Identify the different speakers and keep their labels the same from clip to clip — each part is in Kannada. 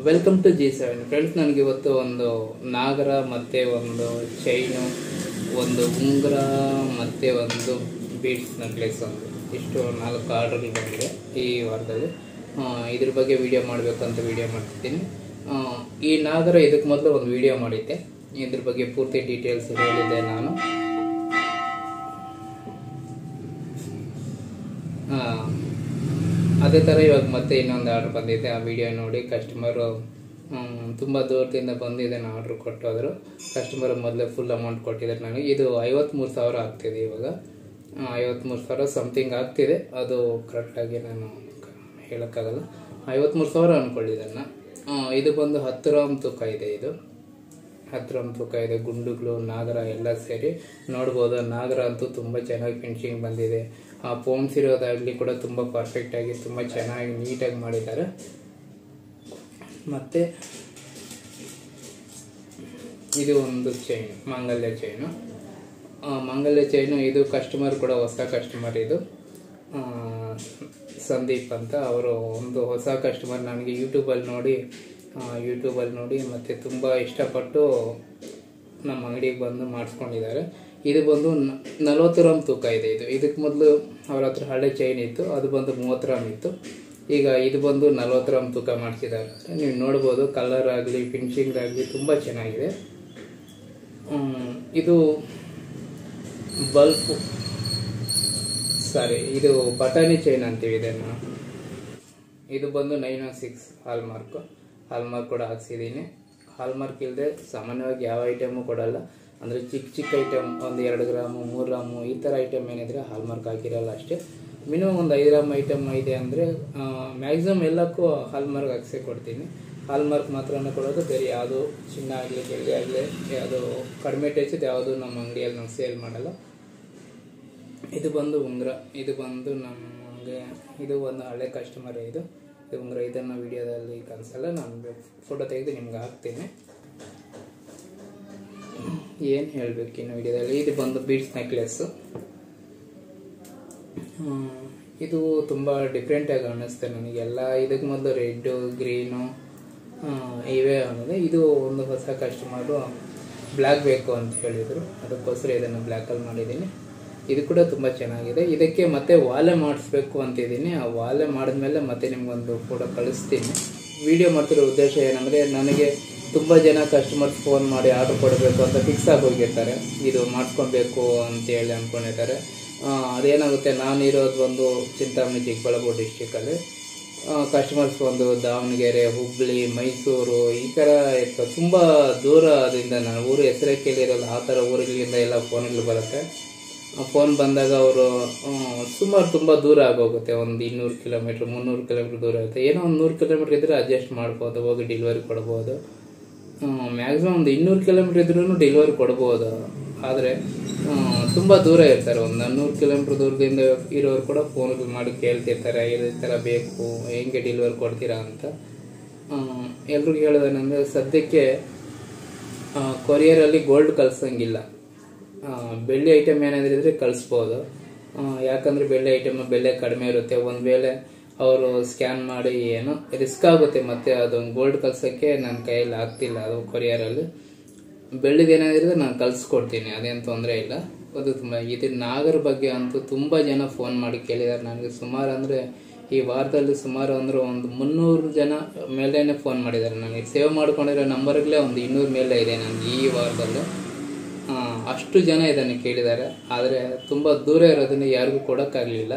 Speaker 1: Welcome to G seven friends ನನಗೆ ಇವತ್ತು ಒಂದು ನಾಗರ ಮತ್ತೆ ಒಂದು ಚೈನು ಒಂದು ಉಂಗುರ ಮತ್ತೆ ಒಂದು ಬೀಡ್ಸ್ ನೆಕ್ಲೆಸ್ ಒಂದು ಇಷ್ಟು ನಾಲ್ಕು ಆರ್ಡರ್ಗಳು ಬಂದಿದೆ ಈ ವಾರದಲ್ಲಿ ಆ, ಇದ್ರ ಬಗ್ಗೆ ವಿಡಿಯೋ ಮಾಡಬೇಕು ಅಂತ ವಿಡಿಯೋ ಮಾಡ್ತಿದ್ದೀನಿ ಆ, ಈ ನಾಗರ ಇದಕ್ಕೆ ಮೊದಲು ಒಂದು ವಿಡಿಯೋ ಮಾಡಿದ್ದೆ ಇದ್ರ ಬಗ್ಗೆ ಪೂರ್ತಿ ಡೀಟೇಲ್ಸ್ ಹೇಳಿದ್ದೆ ನಾನು ಆ, ಅದೇ ಥರ ಇವಾಗ ಮತ್ತೆ ಇನ್ನೊಂದು ಆರ್ಡ್ರ್ ಬಂದಿದೆ ಆ ವಿಡಿಯೋ ನೋಡಿ ಕಸ್ಟಮರು ತುಂಬ ದೂರದಿಂದ ಬಂದು ಇದನ್ನು ಆರ್ಡ್ರ್ ಕೊಟ್ಟೋದ್ರು ಕಸ್ಟಮರ್ ಮೊದಲೇ ಫುಲ್ ಅಮೌಂಟ್ ಕೊಟ್ಟಿದ್ದಾರೆ ನನಗೆ ಇದು ಐವತ್ತ್ಮೂರು ಸಾವಿರ ಆಗ್ತಿದೆ ಇವಾಗ ಐವತ್ತ್ಮೂರು ಸಾವಿರ ಸಮಥಿಂಗ್ ಆಗ್ತಿದೆ ಅದು ಕರೆಕ್ಟಾಗಿ ನಾನು ಕ- ಹೇಳೋಕ್ಕಾಗಲ್ಲ ಐವತ್ತ್ಮೂರು ಸಾವಿರ ಅಂದ್ಕೊಳ್ಳಿದ್ದನ್ನು ಇದು ಬಂದು ಹತ್ತು ಗ್ರಾಮ್ ತೂಕ ಇದೆ ಇದು ಹತ್ತು ಗ್ರಾಮ್ ತೂಕ ಇದೆ ಗುಂಡುಗಳು ನಾಗರ ಎಲ್ಲ ಸೇರಿ ನೋಡ್ಬೋದು ನಾಗರ ಅಂತೂ ತುಂಬ ಚೆನ್ನಾಗಿ ಫಿನಿಶಿಂಗ್ ಬಂದಿದೆ ಆ ಪೋನ್ಸ್ ಇರೋದಾಗಲಿ ಕೂಡ ತುಂಬ ಪರ್ಫೆಕ್ಟಾಗಿ ತುಂಬ ಚೆನ್ನಾಗಿ ನೀಟಾಗಿ ಮಾಡಿದ್ದಾರೆ ಮತ್ತು ಇದು ಒಂದು ಚೈನ್ ಮಾಂಗಲ್ಯ ಚೈನು ಆ, ಮಾಂಗಲ್ಯ ಚೈನು ಇದು ಕಸ್ಟಮರ್ ಕೂಡ ಹೊಸ ಕಸ್ಟಮರ್ ಇದು ಆ, ಸಂದೀಪ್ ಅಂತ ಅವರು ಒಂದು ಹೊಸ ಕಸ್ಟಮರ್ ನನಗೆ ಯೂಟ್ಯೂಬಲ್ಲಿ ನೋಡಿ ಯೂಟ್ಯೂಬಲ್ಲಿ ನೋಡಿ ಮತ್ತು ತುಂಬ ಇಷ್ಟಪಟ್ಟು ನಮ್ಮ ಅಂಗಡಿಗೆ ಬಂದು ಮಾಡಿಸ್ಕೊಂಡಿದ್ದಾರೆ ಇದು ಬಂದು ನ- ನಲವತ್ತು ಗ್ರಾಮ್ ತೂಕ ಇದೆ ಇದು ಇದಕ್ಕೆ ಮೊದಲು ಅವ್ರ ಹತ್ರ ಹಳೆ ಚೈನ್ ಇತ್ತು ಅದು ಬಂದು ಮೂವತ್ತು ಗ್ರಾಮ್ ಇತ್ತು ಈಗ ಇದು ಬಂದು ನಲವತ್ತು ಗ್ರಾಮ್ ತೂಕ ಮಾಡಿಸಿದ್ದಾರೆ ನೀವು ನೋಡ್ಬೋದು ಕಲರ್ ಆಗಲಿ ಫಿನಿಶಿಂಗ್ ಆಗಲಿ ತುಂಬ ಚೆನ್ನಾಗಿದೆ ಹ್ಮ್, ಇದು ಬಲ್ಪ್ ಸಾರಿ ಇದು ಬಟಾಣಿ ಚೈನ್ ಅಂತೀವಿ ಇದನ್ನು ಇದು ಬಂದು nine one six hallmark hallmark ಕೂಡ ಹಾಕ್ಸಿದ್ದೀನಿ ಹಾಲ್ಮಾರ್ಕ್ ಇಲ್ಲದೆ ಸಾಮಾನ್ಯವಾಗಿ ಯಾವ ಐಟಮು ಕೊಡಲ್ಲ ಅಂದರೆ ಚಿಕ್ಕ ಚಿಕ್ಕ ಐಟಮ್ ಒಂದು ಎರಡು ಗ್ರಾಮು ಮೂರು ಗ್ರಾಮು ಈ ಥರ ಐಟಮ್ ಏನಿದ್ರೆ ಹಾಲ್ಮಾರ್ಕ್ ಹಾಕಿರಲ್ಲ ಅಷ್ಟೇ ಮಿನಿಮಮ್ ಒಂದು ಐದು ಗ್ರಾಮ್ ಐಟಮ್ ಇದೆ ಅಂದರೆ ಮ್ಯಾಕ್ಸಿಮಮ್ ಎಲ್ಲಕ್ಕೂ ಹಾಲ್ಮಾರ್ಕ್ ಹಾಕ್ಸೇ ಕೊಡ್ತೀನಿ ಹಾಲ್ಮಾರ್ಕ್ ಮಾತ್ರನೇ ಕೊಡೋದು ಬೇರೆ ಯಾವುದು ಚಿನ್ನ ಆಗಲಿ ಬೆಳ್ಳಿ ಆಗಲಿ ಯಾವುದು ಕಡಿಮೆ ಟೆಚ್ದು ಯಾವುದು ನಮ್ಮ ಅಂಗಡಿಯಲ್ಲಿ ನಾವು ಸೇಲ್ ಮಾಡಲ್ಲ ಇದು ಬಂದು ಉಂಗುರ ಇದು ಬಂದು ನಮಗೆ ಇದು ಒಂದು ಹಳೆ ಕಸ್ಟಮರ್ ಇದು ಇದು ಉಂಗುರ ಇದನ್ನು ವಿಡಿಯೋದಲ್ಲಿ ಕನ್ಸಲ್ಲ ನಾನು ಫೋಟೋ ತೆಗೆದು ನಿಮ್ಗೆ ಹಾಕ್ತೀನಿ ಏನು ಹೇಳಬೇಕು ಇನ್ನು ವಿಡಿಯೋದಲ್ಲಿ ಇದು ಬಂದು ಬೀಡ್ಸ್ ನೆಕ್ಲೆಸ್ಸು ಇದು ತುಂಬ ಡಿಫ್ರೆಂಟಾಗಿ ಅನ್ನಿಸ್ತೆ ನನಗೆ ಎಲ್ಲ ಇದಕ್ಕೆ ಮೊದಲು ರೆಡ್ಡು ಗ್ರೀನು ಇವೇ ಅನ್ನೋದು ಇದು ಒಂದು ಹೊಸ ಕಸ್ಟಮರು ಬ್ಲ್ಯಾಕ್ ಬೇಕು ಅಂತ ಹೇಳಿದರು ಅದಕ್ಕೋಸ್ಕರ ಇದನ್ನು ಬ್ಲ್ಯಾಕಲ್ಲಿ ಮಾಡಿದ್ದೀನಿ ಇದು ಕೂಡ ತುಂಬ ಚೆನ್ನಾಗಿದೆ ಇದಕ್ಕೆ ಮತ್ತೆ ವಾಲೆ ಮಾಡಿಸ್ಬೇಕು ಅಂತಿದ್ದೀನಿ ಆ ವಾಲೆ ಮಾಡಿದ್ಮೇಲೆ ಮತ್ತೆ ನಿಮ್ಗೊಂದು ಫೋಟೋ ಕಳಿಸ್ತೀನಿ ವಿಡಿಯೋ ಮಾಡ್ತಿರೋ ಉದ್ದೇಶ ಏನಂದರೆ ನನಗೆ ತುಂಬ ಜನ ಕಸ್ಟಮರ್ಸ್ ಫೋನ್ ಮಾಡಿ ಆರ್ಡರ್ ಕೊಡಬೇಕು ಅಂತ ಫಿಕ್ಸ್ ಆಗಿ ಹೋಗಿರ್ತಾರೆ ಇದು ಮಾಡಿಸ್ಕೊಬೇಕು ಅಂತೇಳಿ ಅಂದ್ಕೊಂಡಿರ್ತಾರೆ ಆ, ಅದೇನಾಗುತ್ತೆ ನಾನಿರೋದು ಒಂದು ಚಿಂತಾಮಣಿ ಚಿಕ್ಕಬಳ್ಳಾಪುರ ಡಿಸ್ಟಿಕಲ್ಲಿ ಕಸ್ಟಮರ್ಸ್ ಒಂದು ದಾವಣಗೆರೆ ಹುಬ್ಬಳ್ಳಿ ಮೈಸೂರು ಈ ಥರ ಇರ್ತವೆ ತುಂಬ ದೂರದಿಂದ ನಾನು ಊರು ಹೆಸರೇ ಕೇಳಿರಲ್ಲ ಆ ಥರ ಊರುಗಳಿಂದ ಎಲ್ಲ ಫೋನ್ಗಳು ಬರುತ್ತೆ ಫೋನ್ ಬಂದಾಗ ಅವರು ಸುಮಾರು ತುಂಬ ದೂರ ಆಗೋಗುತ್ತೆ ಒಂದು ಇನ್ನೂರು ಕಿಲೋಮೀಟ್ರ್ ಮುನ್ನೂರು ಕಿಲೋಮೀಟ್ರ್ ದೂರ ಆಗುತ್ತೆ ಏನೋ ಒಂದು ನೂರು ಕಿಲೋಮೀಟ್ರ್ ಇದ್ದರೆ ಅಡ್ಜಸ್ಟ್ ಮಾಡ್ಬೋದು ಹೋಗಿ ಡೆಲಿವರಿ ಕೊಡ್ಬೋದು ಮ್ಯಾಕ್ಸಿಮಮ್ ಒಂದು ಇನ್ನೂರು ಕಿಲೋಮೀಟ್ರ್ ಇದ್ರೂ ಡೆಲಿವರಿ ಕೊಡ್ಬೋದು ಆದರೆ ತುಂಬ ದೂರ ಇರ್ತಾರೆ ಒಂದು ನೂರು ಕಿಲೋಮೀಟ್ರ್ ದೂರದಿಂದ ಇರೋರು ಕೂಡ ಫೋನ್ಗಳು ಮಾಡಿ ಕೇಳ್ತಿರ್ತಾರೆ ಇದೇ ಥರ ಬೇಕು ಹೆಂಗೆ ಡೆಲಿವರಿ ಕೊಡ್ತೀರಾ ಅಂತ ಎಲ್ರಿಗೂ ಹೇಳೋದೇನೆಂದರೆ ಸದ್ಯಕ್ಕೆ ಕೊರಿಯರಲ್ಲಿ ಗೋಲ್ಡ್ ಕಳ್ಸಂಗಿಲ್ಲ ಆ, ಬೆಳ್ಳಿ ಐಟಮ್ ಏನಾದರೂ ಇದ್ರೆ ಕಳಿಸ್ಬೋದು ಆ, ಯಾಕಂದ್ರೆ ಬೆಳ್ಳಿ ಐಟಮ್ ಬೆಲೆ ಕಡಿಮೆ ಇರುತ್ತೆ ಒಂದು ವೇಳೆ ಅವರು ಸ್ಕ್ಯಾನ್ ಮಾಡಿ ಏನೋ ರಿಸ್ಕ್ ಆಗುತ್ತೆ ಮತ್ತೆ ಅದು ಗೋಲ್ಡ್ ಕಳ್ಸೋಕ್ಕೆ ನನ್ನ ಕೈಯಲ್ಲಿ ಆಗ್ತಿಲ್ಲ ಅದು ಕೊರಿಯರಲ್ಲಿ ಬೆಳ್ಳಿದು ಏನಾದಿದ್ರೆ ನಾನು ಕಳ್ಸ್ಕೊಡ್ತೀನಿ ಅದೇನು ತೊಂದರೆ ಇಲ್ಲ ಅದು ತುಂಬ ಇದು ನಾಗರ ಬಗ್ಗೆ ಅಂತೂ ತುಂಬ ಜನ ಫೋನ್ ಮಾಡಿ ಕೇಳಿದ್ದಾರೆ ನನಗೆ ಸುಮಾರು ಅಂದರೆ ಈ ವಾರದಲ್ಲಿ ಸುಮಾರು ಅಂದ್ರೆ ಒಂದು ಮುನ್ನೂರು ಜನ ಮೇಲೇನೆ ಫೋನ್ ಮಾಡಿದ್ದಾರೆ ನನಗೆ ಸೇವ್ ಮಾಡ್ಕೊಂಡಿರೋ ನಂಬರ್ಗಳೇ ಒಂದು ಇನ್ನೂರು ಮೇಲೆ ಇದೆ ನನಗೆ ಈ ವಾರದಲ್ಲಿ ಆ, ಅಷ್ಟು ಜನ ಇದನ್ನು ಕೇಳಿದ್ದಾರೆ ಆದರೆ ತುಂಬ ದೂರ ಇರೋದನ್ನ ಯಾರಿಗೂ ಕೊಡೋಕ್ಕಾಗಲಿಲ್ಲ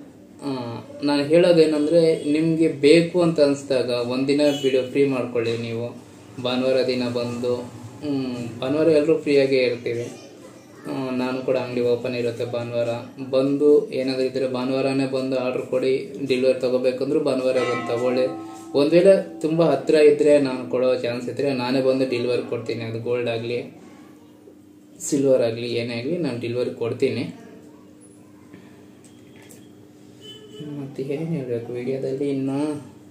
Speaker 1: ನಾನು ಹೇಳೋದೇನೆಂದರೆ ನಿಮಗೆ ಬೇಕು ಅಂತ ಅನಿಸ್ದಾಗ ಒಂದಿನ ವಿಡಿಯೋ ಫ್ರೀ ಮಾಡ್ಕೊಳ್ಳಿ ನೀವು ಭಾನುವಾರ ದಿನ ಬಂದು ಹ್ಮ್, ಭಾನುವಾರ ಎಲ್ಲರೂ ಫ್ರೀಯಾಗೇ ಇರ್ತೀವಿ ಆ, ನಾನು ಕೂಡ ಅಂಗಡಿ ಓಪನ್ ಇರುತ್ತೆ ಭಾನುವಾರ ಬಂದು ಏನಾದರೂ ಇದ್ದರೆ ಭಾನುವಾರನೇ ಬಂದು ಆರ್ಡ್ರ್ ಕೊಡಿ ಡೆಲಿವರಿ ತೊಗೋಬೇಕಂದ್ರೂ ಭಾನುವಾರ ಬಂದು ತಗೊಳ್ಳಿ ಒಂದು ವೇಳೆ ತುಂಬ ಹತ್ತಿರ ಇದ್ದರೆ ನಾನು ಕೊಡೋ ಚಾನ್ಸ್ ಇದ್ದರೆ ನಾನೇ ಬಂದು ಡೆಲಿವರಿ ಕೊಡ್ತೀನಿ ಅದು ಗೋಲ್ಡ್ ಆಗಲಿ ಸಿಲ್ವರ್ ಆಗಲಿ ಏನೇ ಆಗಲಿ ನಾನು ಡೆಲಿವರಿ ಕೊಡ್ತೀನಿ ಮತ್ತು ಏನು ಹೇಳಬೇಕು ವಿಡಿಯೋದಲ್ಲಿ ಇನ್ನು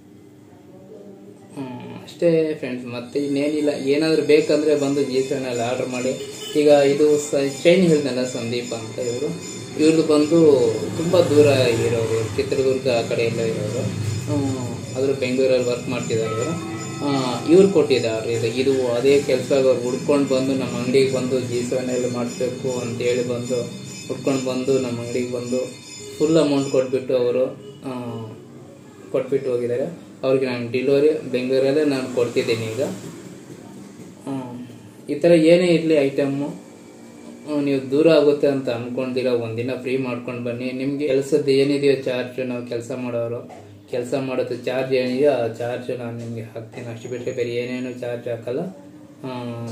Speaker 1: ಹ್ಮ್, ಅಷ್ಟೇ ಫ್ರೆಂಡ್ಸ್ ಮತ್ತೆ ಇನ್ನೇನಿಲ್ಲ ಏನಾದರೂ ಬೇಕಂದರೆ ಬಂದು ಜಿ ಸೆವೆನಲ್ಲಿ ಆರ್ಡ್ರ್ ಮಾಡಿ ಈಗ ಇದು ಸ ಚೈನ್ ಹೇಳಿದ್ನಲ್ಲ ಸಂದೀಪ್ ಅಂತ ಇವರು ಇವ್ರದ್ದು ಬಂದು ತುಂಬ ದೂರ ಇರೋರು ಚಿತ್ರದುರ್ಗ ಆ ಕಡೆ ಎಲ್ಲ ಇರೋರು ಹ್ಮ್, ಆದರೂ ಬೆಂಗಳೂರಲ್ಲಿ ವರ್ಕ್ ಮಾಡ್ತಿದ್ದಾರೆ ಇವರು ಇವ್ರು ಕೊಟ್ಟಿದ್ದಾರೆ ಇದು ಇದು ಅದೇ ಕೆಲಸ ಅವ್ರು ಹುಡ್ಕೊಂಡು ಬಂದು ನಮ್ಮ ಅಂಗಡಿಗೆ ಬಂದು ಜಿ ಸೆವೆನಲ್ಲಿ ಮಾಡಿಸ್ಬೇಕು ಅಂತೇಳಿ ಬಂದು ಹುಡ್ಕೊಂಡು ಬಂದು ನಮ್ಮ ಅಂಗಡಿಗೆ ಬಂದು ಫುಲ್ ಅಮೌಂಟ್ ಕೊಟ್ಬಿಟ್ಟು ಅವರು ಕೊಟ್ಬಿಟ್ಟು ಹೋಗಿದ್ದಾರೆ ಅವ್ರಿಗೆ ನಾನು ಡಿಲಿವರಿ ಬೆಂಗಳೂರಲ್ಲೇ ನಾನು ಕೊಡ್ತಿದ್ದೀನಿ ಈಗ ಹ್ಮ್. ಈ ಥರ ಏನೇ ಇರಲಿ ಐಟಮ್ಮು ನೀವು ದೂರ ಆಗುತ್ತೆ ಅಂತ ಅನ್ಕೊಂಡಿಲ್ಲ ಒಂದಿನ ಫ್ರೀ ಮಾಡ್ಕೊಂಡು ಬನ್ನಿ ನಿಮಗೆ ಕೆಲಸದ್ದು ಏನಿದೆಯೋ ಚಾರ್ಜ್ ನಾವು ಕೆಲಸ ಮಾಡೋರು ಕೆಲಸ ಮಾಡೋದು ಚಾರ್ಜ್ ಏನಿದೆಯೋ ಆ ಚಾರ್ಜ್ ನಾನು ನಿಮಗೆ ಹಾಕ್ತೀನಿ ಅಷ್ಟು ಬಿಟ್ಟರೆ ಬೇರೆ ಏನೇನು ಚಾರ್ಜ್ ಹಾಕಲ್ಲ ಆ,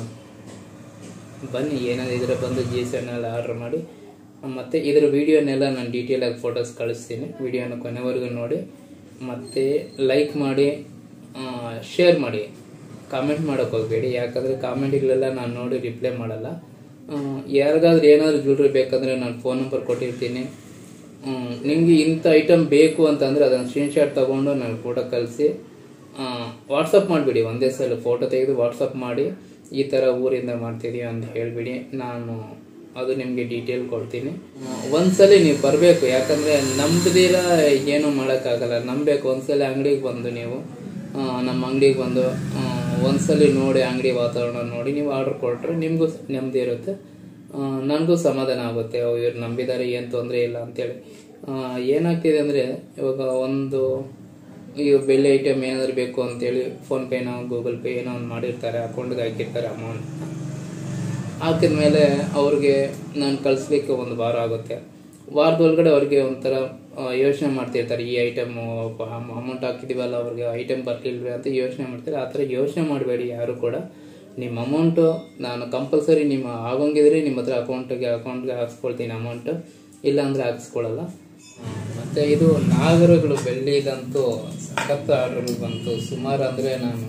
Speaker 1: ಬನ್ನಿ ಏನಾದ್ರು ಇದ್ರೆ ಬಂದು ಜಿ ಸೆವೆನಲ್ಲಿ ಆರ್ಡರ್ ಮಾಡಿ ಮತ್ತು ಇದರ ವಿಡಿಯೋನೆಲ್ಲ ನಾನು ಡೀಟೇಲಾಗಿ ಫೋಟೋಸ್ ಕಳಿಸ್ತೀನಿ ವಿಡಿಯೋನ ಕೊನೆವರೆಗೂ ನೋಡಿ ಮತ್ತು ಲೈಕ್ ಮಾಡಿ ಶೇರ್ ಮಾಡಿ ಕಾಮೆಂಟ್ ಮಾಡೋಕೆ ಹೋಗಬೇಡಿ ಯಾಕಂದರೆ ಕಾಮೆಂಟ್ಗಳೆಲ್ಲ ನಾನು ನೋಡಿ ರಿಪ್ಲೈ ಮಾಡಲ್ಲ ಆ, ಯಾರಿಗಾದ್ರೂ ಏನಾದರೂ ಜ್ಯುವೆಲ್ರಿ ಬೇಕಂದರೆ ನಾನು ಫೋನ್ ನಂಬರ್ ಕೊಟ್ಟಿರ್ತೀನಿ ನಿಮಗೆ ಇಂಥ ಐಟಮ್ ಬೇಕು ಅಂತಂದರೆ ಅದನ್ನು ಸ್ಕ್ರೀನ್ಶಾಟ್ ತೊಗೊಂಡು ನಾನು ಫೋಟೋ ಕಳಿಸಿ ವಾಟ್ಸಪ್ ಮಾಡಿಬಿಡಿ ಒಂದೇ ಸಲ ಫೋಟೋ ತೆಗೆದು ವಾಟ್ಸಪ್ ಮಾಡಿ ಈ ಥರ ಊರಿಂದ ಮಾಡ್ತಿದೀವಿ ಅಂತ ಹೇಳಿಬಿಡಿ ನಾನು ಅದು ನಿಮಗೆ ಡೀಟೇಲ್ ಕೊಡ್ತೀನಿ ಆ, ಒಂದ್ಸಲಿ ನೀವು ಬರಬೇಕು ಯಾಕಂದರೆ ನಂಬದಿರ ಏನೂ ಮಾಡೋಕ್ಕಾಗಲ್ಲ ನಂಬಬೇಕು ಒಂದ್ಸಲ ಅಂಗಡಿಗೆ ಬಂದು ನೀವು ಆ, ನಮ್ಮ ಅಂಗಡಿಗೆ ಬಂದು ಆ, ಒಂದ್ಸಲಿ ನೋಡಿ ಅಂಗಡಿ ವಾತಾವರಣ ನೋಡಿ ನೀವು ಆರ್ಡರ್ ಕೊಟ್ಟರೆ ನಿಮಗೂ ನೆಮ್ಮದಿ ಇರುತ್ತೆ ನನಗೂ ಸಮಾಧಾನ ಆಗುತ್ತೆ ಓ, ಇವ್ರು ನಂಬಿದ್ದಾರೆ ಏನು ತೊಂದರೆ ಇಲ್ಲ ಅಂತೇಳಿ ಆ, ಏನಾಗ್ತಿದೆ ಅಂದರೆ ಇವಾಗ ಒಂದು ಈಗ ಬೆಳ್ಳಿ ಐಟಮ್ ಏನಾದರೂ ಬೇಕು ಅಂತೇಳಿ ಫೋನ್ಪೇನೋ ಗೂಗಲ್ ಪೇ ಏನೋ ಒಂದು ಮಾಡಿರ್ತಾರೆ ಅಕೌಂಟ್ಗೆ ಹಾಕಿರ್ತಾರೆ ಅಮೌಂಟ್ ಹಾಕಿದ ಮೇಲೆ ಅವ್ರಿಗೆ ನಾನು ಕಳಿಸ್ಲಿಕ್ಕೆ ಒಂದು ವಾರ ಆಗುತ್ತೆ ವಾರದೊಳಗಡೆ ಅವ್ರಿಗೆ ಒಂಥರ ಯೋಚನೆ ಮಾಡ್ತಿರ್ತಾರೆ ಈ ಐಟಮು ಅಮೌಂಟ್ ಹಾಕಿದ್ದೀವಲ್ಲ ಅವ್ರಿಗೆ ಐಟಮ್ ಬರ್ಲಿಲ್ವೇ ಅಂತ ಯೋಚನೆ ಮಾಡ್ತಾರೆ ಆ ಥರ ಯೋಚನೆ ಮಾಡಬೇಡಿ ಯಾರು ಕೂಡ ನಿಮ್ಮ ಅಮೌಂಟು ನಾನು ಕಂಪಲ್ಸರಿ ನಿಮ್ಮ ಆಗೋಂಗಿದ್ರೆ ನಿಮ್ಮ ಹತ್ರ ಅಕೌಂಟಿಗೆ ಅಕೌಂಟ್ಗೆ ಹಾಕ್ಸ್ಕೊಳ್ತೀನಿ ಅಮೌಂಟು ಇಲ್ಲ ಅಂದರೆ ಹಾಕ್ಸ್ಕೊಳ್ಳಲ್ಲ ಆ, ಮತ್ತೆ ಇದು ನಾಗರಗಳು ಬೆಳ್ಳಿದಂತೂ ಸಖತ್ ಆರ್ಡರ್ಗಳು ಬಂತು ಸುಮಾರು ಅಂದರೆ ನಾನು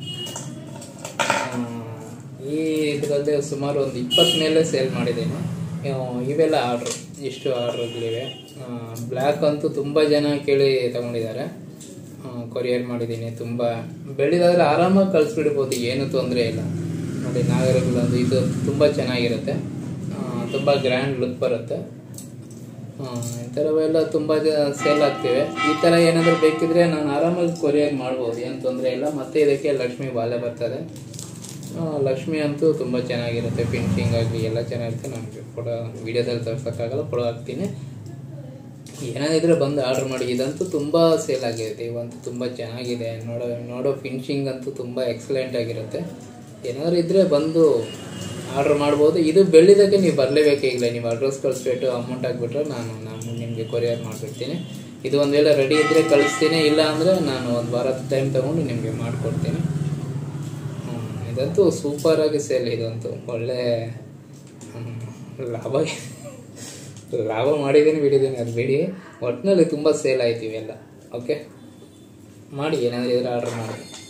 Speaker 1: ಆ, ಈ ಇದರಲ್ಲಿ ಸುಮಾರು ಒಂದು ಇಪ್ಪತ್ತು ಮೇಲೆ ಸೇಲ್ ಮಾಡಿದ್ದೀನಿ ಆ, ಇವೆಲ್ಲ ಆರ್ಡ್ರು ಇಷ್ಟು ಆರ್ಡ್ರುಗಳಿವೆ ಬ್ಲ್ಯಾಕ್ ಅಂತೂ ತುಂಬ ಜನ ಕೇಳಿ ತಗೊಂಡಿದ್ದಾರೆ ಕೊರಿಯರ್ ಮಾಡಿದ್ದೀನಿ ತುಂಬ ಬೆಳೆದಾದ್ರೆ ಆರಾಮಾಗಿ ಕಳಿಸ್ಬಿಡ್ಬೋದು ಏನು ತೊಂದರೆ ಇಲ್ಲ ನೋಡಿ ನಾಗರಗಳಂದು ಇದು ತುಂಬ ಚೆನ್ನಾಗಿರುತ್ತೆ ಆ, ತುಂಬ ಗ್ರ್ಯಾಂಡ್ ಲುಕ್ ಬರುತ್ತೆ ಆ, ಈ ಥರವೆಲ್ಲ ತುಂಬ ಸೇಲ್ ಆಗ್ತಿವೆ ಈ ಥರ ಏನಾದರೂ ಬೇಕಿದ್ರೆ ನಾನು ಆರಾಮಾಗಿ ಕೊರಿಯರ್ ಮಾಡ್ಬೋದು ಏನು ತೊಂದರೆ ಇಲ್ಲ ಮತ್ತು ಇದಕ್ಕೆ ಲಕ್ಷ್ಮಿ ಬಾಲೆ ಬರ್ತದೆ ಆ, ಲಕ್ಷ್ಮಿ ಅಂತೂ ತುಂಬ ಚೆನ್ನಾಗಿರುತ್ತೆ ಫಿನಿಶಿಂಗ್ ಆಗಲಿ ಎಲ್ಲ ಚೆನ್ನಾಗಿರುತ್ತೆ ನನಗೆ ಫೋಟೋ ವೀಡಿಯೋದಲ್ಲಿ ತೋರ್ಸೋಕ್ಕಾಗಲ್ಲ ಫೋಟೋ ಹಾಕ್ತೀನಿ ಏನಾದಿದ್ರೆ ಬಂದು ಆರ್ಡರ್ ಮಾಡಿ ಇದಂತೂ ತುಂಬ ಸೇಲ್ ಆಗಿದೆ ಇವಂತೂ ತುಂಬ ಚೆನ್ನಾಗಿದೆ ನೋಡೋ ನೋಡೋ ಫಿನಿಶಿಂಗ್ ಅಂತೂ ತುಂಬ ಎಕ್ಸಲೆಂಟ್ ಆಗಿರುತ್ತೆ ಏನಾದರೂ ಇದ್ದರೆ ಬಂದು ಆರ್ಡರ್ ಮಾಡ್ಬೋದು ಇದು ಬೆಳ್ಳಿದಕ್ಕೆ ನೀವು ಬರಲೇಬೇಕಾಗಿಲ್ಲ ನೀವು ಅಡ್ರೆಸ್ ಕಳಿಸ್ಬಿಟ್ಟು ಅಮೌಂಟ್ ಹಾಕ್ಬಿಟ್ರೆ ನಾನು ನಾನು ನಿಮಗೆ ಕೊರಿಯರ್ ಮಾಡಿಬಿಡ್ತೀನಿ ಇದು ಒಂದು ವೇಳೆ ರೆಡಿ ಇದ್ದರೆ ಕಳಿಸ್ತೀನಿ ಇಲ್ಲ ಅಂದರೆ ನಾನು ಒಂದು ವಾರದ ಟೈಮ್ ತೊಗೊಂಡು ನಿಮಗೆ ಮಾಡಿಕೊಡ್ತೀನಿ ಹ್ಮ್, ಇದಂತೂ ಸೂಪರಾಗಿ ಸೇಲ್ ಇದಂತೂ ಒಳ್ಳೆ ಹ್ಮ್, ಲಾಭ ಲಾಭ ಮಾಡಿದ್ದೀನಿ ಬಿಟ್ಟಿದ್ದೀನಿ ಅದು ಬಿಡಿ ಒಟ್ಟಿನಲ್ಲಿ ತುಂಬ ಸೇಲ್ ಆಯ್ತು ಇವೆಲ್ಲ ಓಕೆ ಮಾಡಿ ಏನಾದರೂ ಇದ್ರೆ ಆರ್ಡರ್ ಮಾಡಿ